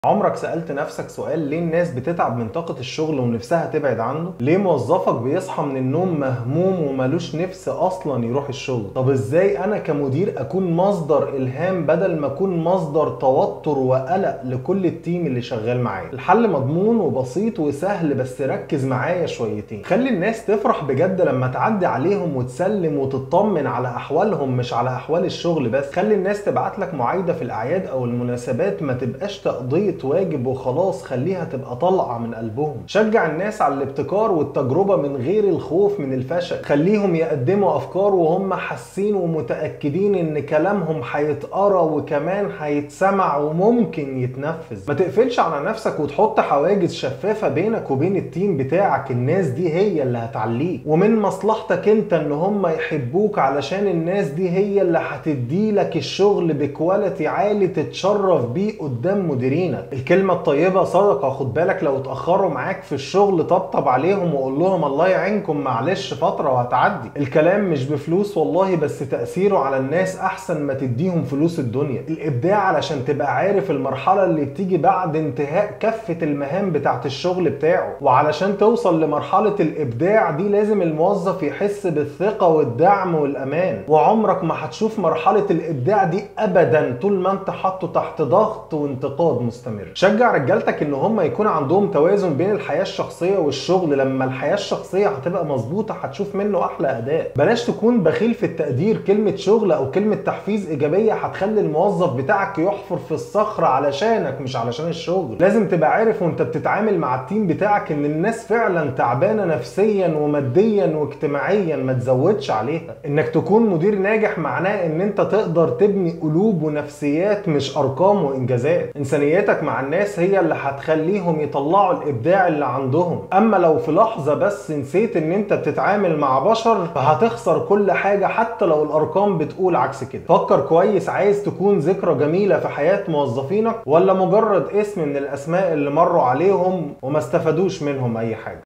عمرك سألت نفسك سؤال ليه الناس بتتعب من طاقة الشغل ونفسها تبعد عنه؟ ليه موظفك بيصحى من النوم مهموم ومالوش نفس أصلا يروح الشغل؟ طب ازاي أنا كمدير أكون مصدر إلهام بدل ما أكون مصدر توتر وقلق لكل التيم اللي شغال معايا؟ الحل مضمون وبسيط وسهل بس ركز معايا شويتين خلي الناس تفرح بجد لما تعدي عليهم وتسلم وتطمن على أحوالهم مش على أحوال الشغل بس خلي الناس تبعت لك معايدة في الأعياد أو المناسبات ما تبقاش تقضية واجب وخلاص خليها تبقى طالعه من قلبهم شجع الناس على الابتكار والتجربه من غير الخوف من الفشل خليهم يقدموا افكار وهم حاسين ومتاكدين ان كلامهم هيتقرا وكمان هيتسمع وممكن يتنفذ ما تقفلش على نفسك وتحط حواجز شفافه بينك وبين التيم بتاعك الناس دي هي اللي هتعليك ومن مصلحتك انت ان هم يحبوك علشان الناس دي هي اللي هتديلك الشغل بكواليتي عالي تتشرف بيه قدام مديرينك الكلمة الطيبة صدقة خد بالك لو اتأخروا معاك في الشغل طبطب عليهم وقول لهم الله يعينكم معلش فترة وهتعدي الكلام مش بفلوس والله بس تأثيره على الناس أحسن ما تديهم فلوس الدنيا الإبداع علشان تبقى عارف المرحلة اللي بتيجي بعد انتهاء كافة المهام بتاعت الشغل بتاعه وعلشان توصل لمرحلة الإبداع دي لازم الموظف يحس بالثقة والدعم والأمان وعمرك ما هتشوف مرحلة الإبداع دي أبدا طول ما أنت حاطه تحت ضغط وانتقاد مستمر شجع رجالتك ان هم يكون عندهم توازن بين الحياه الشخصيه والشغل لما الحياه الشخصيه هتبقى مظبوطه هتشوف منه احلى اداء بلاش تكون بخيل في التقدير كلمه شغل او كلمه تحفيز ايجابيه هتخلي الموظف بتاعك يحفر في الصخره علشانك مش علشان الشغل لازم تبقى عارف وانت بتتعامل مع التيم بتاعك ان الناس فعلا تعبانه نفسيا وماديا واجتماعيا ما تزودش عليها انك تكون مدير ناجح معناه ان انت تقدر تبني قلوب ونفسيات مش ارقام وانجازات انسانيتك مع الناس هي اللي هتخليهم يطلعوا الابداع اللي عندهم اما لو في لحظه بس نسيت ان انت بتتعامل مع بشر فهتخسر كل حاجه حتى لو الارقام بتقول عكس كده فكر كويس عايز تكون ذكرى جميله في حياه موظفينك ولا مجرد اسم من الاسماء اللي مروا عليهم وما استفادوش منهم اي حاجه